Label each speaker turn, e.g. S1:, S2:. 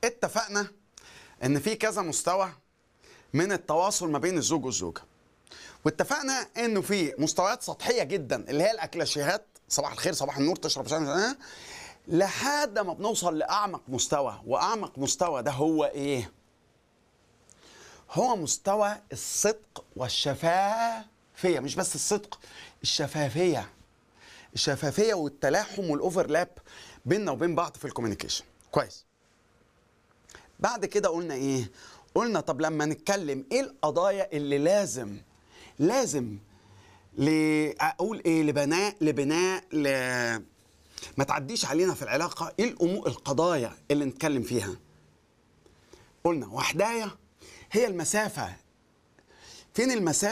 S1: اتفقنا ان في كذا مستوى من التواصل ما بين الزوج والزوجه واتفقنا انه في مستويات سطحيه جدا اللي هي الاكلاشيهات صباح الخير صباح النور تشرب شاي آه، لحد ما بنوصل لاعمق مستوى واعمق مستوى ده هو ايه هو مستوى الصدق والشفافيه مش بس الصدق الشفافيه الشفافيه والتلاحم والاوفرلاب بيننا وبين بعض في الكوميونيكيشن كويس بعد كده قلنا ايه قلنا طب لما نتكلم ايه القضايا اللي لازم لازم ل اقول ايه لبناء لبناء ل ما تعديش علينا في العلاقه ايه الامور القضايا اللي نتكلم فيها قلنا وحدايه هي المسافه فين المسافه